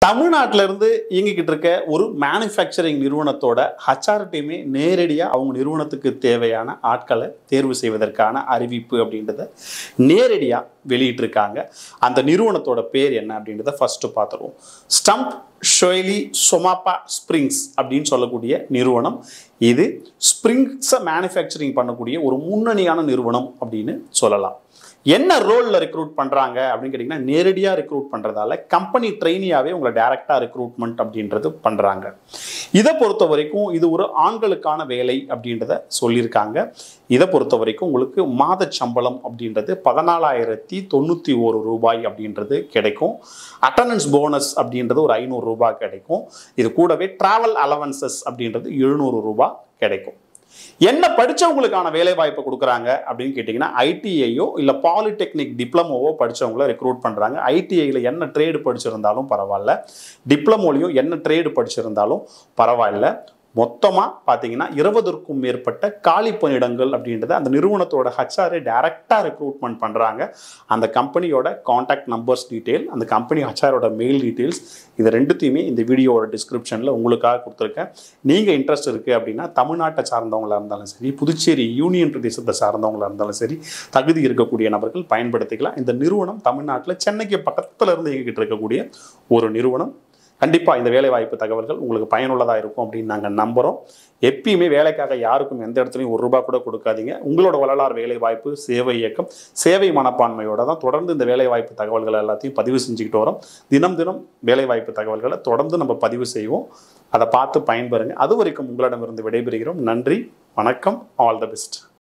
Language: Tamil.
தமிழ்நாட்டில இருந்து இயங்கிக்கிட்டு இருக்க ஒரு மேனுஃபேக்சரிங் நிறுவனத்தோட ஹச்ஆர் டீமே நேரடியாக அவங்க நிறுவனத்துக்கு தேவையான ஆட்களை தேர்வு செய்வதற்கான அறிவிப்பு அப்படின்றத நேரடியாக வெளியிட்டிருக்காங்க அந்த நிறுவனத்தோட பேர் என்ன அப்படின்றத ஃபர்ஸ்ட் பார்த்துருவோம் ஸ்டம்ப் ஷொய்லி சொமாப்பா ஸ்ப்ரிங்ஸ் அப்படின்னு சொல்லக்கூடிய நிறுவனம் இது ஸ்ப்ரிங்ஸை மேனுஃபேக்சரிங் பண்ணக்கூடிய ஒரு முன்னணியான நிறுவனம் அப்படின்னு சொல்லலாம் என்ன ரோலில் ரெக்ரூட் பண்ணுறாங்க அப்படின்னு கேட்டிங்கன்னா நேரடியாக ரெக்ரூட் பண்ணுறதால கம்பெனி ட்ரெயினியாகவே உங்களை டைரெக்டாக ரெக்ரூட்மெண்ட் அப்படின்றது பண்ணுறாங்க இதை பொறுத்த வரைக்கும் இது ஒரு ஆண்களுக்கான வேலை அப்படின்றத சொல்லியிருக்காங்க இதை பொறுத்த வரைக்கும் உங்களுக்கு மாத சம்பளம் அப்படின்றது பதினாலாயிரத்தி தொண்ணூற்றி ஒரு ரூபாய் அப்படின்றது கிடைக்கும் அட்டண்டன்ஸ் போனஸ் அப்படின்றது ஒரு ஐநூறு ரூபாய் கிடைக்கும் இது கூடவே ட்ராவல் அலவன்சஸ் அப்படின்றது எழுநூறு ரூபாய் கிடைக்கும் என்ன படிச்சவங்களுக்கான வேலை வாய்ப்பை கொடுக்குறாங்க அப்படின்னு கேட்டிங்கன்னா ஐடிஐயோ இல்லை பாலிடெக்னிக் டிப்ளமோவோ படிச்சவங்கள ரெக்ரூட் பண்ணுறாங்க ஐடிஐயில் என்ன ட்ரேடு படிச்சிருந்தாலும் பரவாயில்ல டிப்ளமோலையும் என்ன ட்ரேடு படிச்சிருந்தாலும் பரவாயில்ல மொத்தமாக பார்த்தீங்கன்னா இருபதற்கும் மேற்பட்ட காலி பணியிடங்கள் அப்படின்றத அந்த நிறுவனத்தோட ஹச்ஆரை டைரெக்டாக ரெக்ரூட்மெண்ட் பண்ணுறாங்க அந்த கம்பெனியோட காண்டாக்ட் நம்பர்ஸ் டீட்டெயில் அந்த கம்பெனி ஹச்ஆரோட மெயில் டீட்டெயில்ஸ் இது ரெண்டுத்தையுமே இந்த வீடியோவோட டிஸ்கிரிப்ஷனில் உங்களுக்காக கொடுத்துருக்கேன் நீங்கள் இன்ட்ரெஸ்ட் இருக்குது அப்படின்னா தமிழ்நாட்டை சார்ந்தவங்களா இருந்தாலும் சரி புதுச்சேரி யூனியன் பிரதேசத்தை சார்ந்தவங்களா இருந்தாலும் சரி தகுதி இருக்கக்கூடிய நபர்கள் பயன்படுத்திக்கலாம் இந்த நிறுவனம் தமிழ்நாட்டில் சென்னைக்கு பக்கத்தில் இருந்து இயங்கிட்டு இருக்கக்கூடிய ஒரு நிறுவனம் கண்டிப்பாக இந்த வேலைவாய்ப்பு தகவல்கள் உங்களுக்கு பயனுள்ளதாக இருக்கும் அப்படின்னு நாங்கள் நம்புகிறோம் எப்பயுமே வேலைக்காக யாருக்கும் எந்த இடத்துலையும் ஒரு ரூபா கூட கொடுக்காதீங்க உங்களோட வரலாறு வேலைவாய்ப்பு சேவை இயக்கம் சேவை மனப்பான்மையோட தான் தொடர்ந்து இந்த வேலைவாய்ப்பு தகவல்கள் எல்லாத்தையும் பதிவு செஞ்சுக்கிட்டு வரோம் தினம் தினம் வேலைவாய்ப்பு தகவல்களை தொடர்ந்து நம்ம பதிவு செய்வோம் அதை பார்த்து பயன்பெறுங்க அது வரைக்கும் உங்களிடமிருந்து விடைபெறுகிறோம் நன்றி வணக்கம் ஆல் த பெஸ்ட்